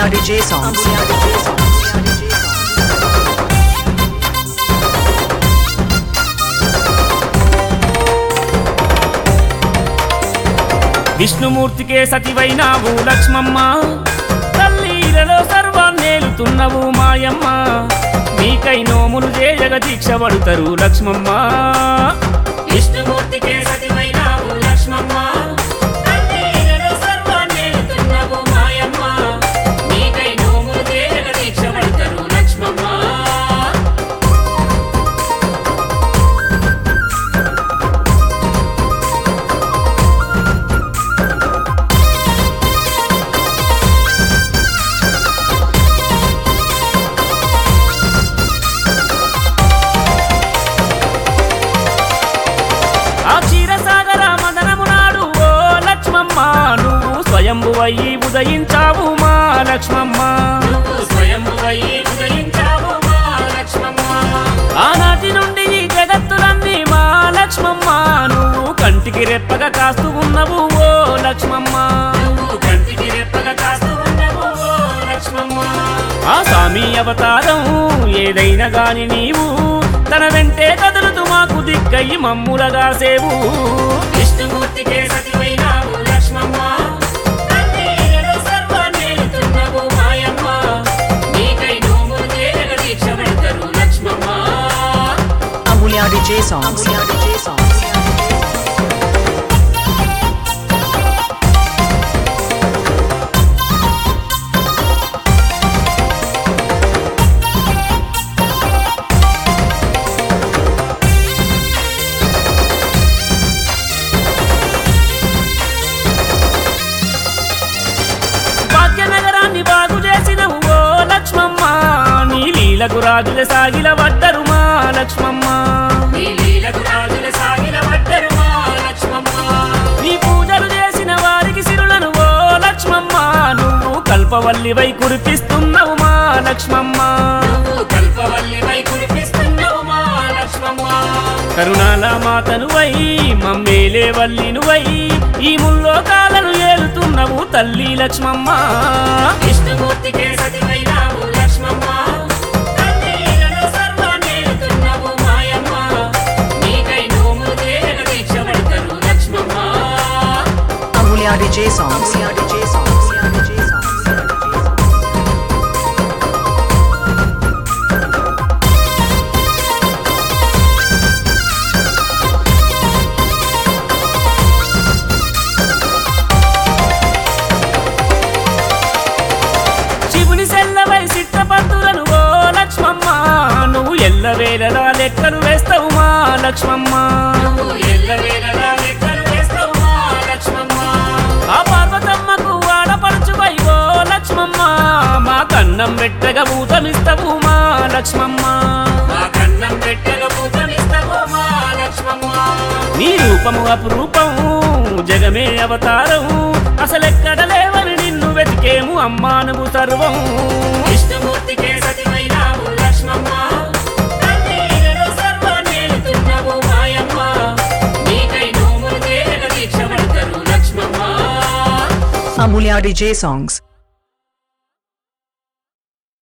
DJ songs. విష్ణుమూర్తికే సతివైనావు Lakshmamma తల్లీలలో సర్వాన్నేలుతున్నవు మాయమ్మ నీకై నోములు చేయగ దీక్ష పడుతరు లక్ష్మమ్మ విష్ణుమూర్తికే సతివైనావు లక్ష్మమ్మ తల్లీలలో సర్వాన్నేలుతున్నవు మాయమ్మ నీకై నోములు చేయగ దీక్ష పడుతరు లక్ష్మమ్మ ఆ క్షీరసాగర మదనమునాడు ఓ లక్ష్మమ్మ నువ్వు స్వయంభువయ్యి ఉదయించావు మా లక్ష్మమ్మ స్వయంభువయ్యి ఉదయించావు మా లక్ష్మమ్మ ఆనాటి నుండి ఈ జగత్తులన్నీ మా లక్ష్మమ్మ నువ్వు కంటికి రెప్పగా కాస్తూ ఉన్నవు ఓ లక్ష్మమ్మ కంటికి రెప్పగా కాస్తూ ఉన్నవు ఓ లక్ష్మమ్మ ఆ స్వామి అవతారం ఏదైనా గాని నీవు తన వెంటే కదులుతూ మాకు దిక్కయి మమ్ములగా సేవు విష్ణుమూర్తికే సతివైనావు లక్ష్మమ్మ తల్లీలలో సర్వాన్నేలుతున్నవు మాయమ్మ. నీకై నోములు చేయగ దీక్ష పెడతరు Lakshmamma Amulya DJ songs. DJ songs. భాగ్యనగరాన్ని బాగు చేసిన ఓ లక్ష్మమ్మ నీ లీలకు రాజుల సాగిల వడ్డరు మా లక్ష్మమ్మ నీ లీలకు రాజుల సాగిల వడ్డరు మా లక్ష్మమ్మ నీ పూజలు చేసిన వారికి సిరులను ఓ లక్ష్మమ్మ నువ్వు కల్పవల్లివై కురిపిస్తున్నావు మా లక్ష్మమ్మ కల్పవల్లివై కురిపిస్తున్నావు మా లక్ష్మమ్మ కరుణాల మాతనువై మమ్మేలే వల్లినువై ఈ ముల్లోకాలను ఏలుతున్నవు తల్లి లక్ష్మమ్మ విష్ణుమూర్తికే సతివైనావు లక్ష్మమ్మ తల్లీలలో సర్వాన్నేలుతున్నవు మాయమ్మ. నీకై నోములు చేయగ దీక్ష పడతరు Lakshmamma Amulya DJ songs. DJ songs. DJ songs. శివుని సెల్లవై సిట్టపత్తులను ఓ లక్ష్మమ్మ నువ్వు ఎల్లవేళలా లెక్కలు వేస్తావు మా లక్ష్మమ్మ ఆ పార్వతమ్మకు ఆడపడుచువై ఓ లక్ష్మమ్మ మా కన్నం పెట్టగా భూతమిస్తావు మా లక్ష్మమ్మ నీ రూపము అపురూపము జగమే అవతారం అసలెక్కడ లేవని నిన్ను వెతికేము అమ్మా నువ్వు సర్వం విష్ణుమూర్తికే సతివైనావు లక్ష్మమ్మ తల్లీలలో సర్వాన్నేలుతున్నవు మాయమ్మ. నీకై నోములు చేయగ దీక్ష పడతరు లక్ష్మమ్మ Amulya DJ songs.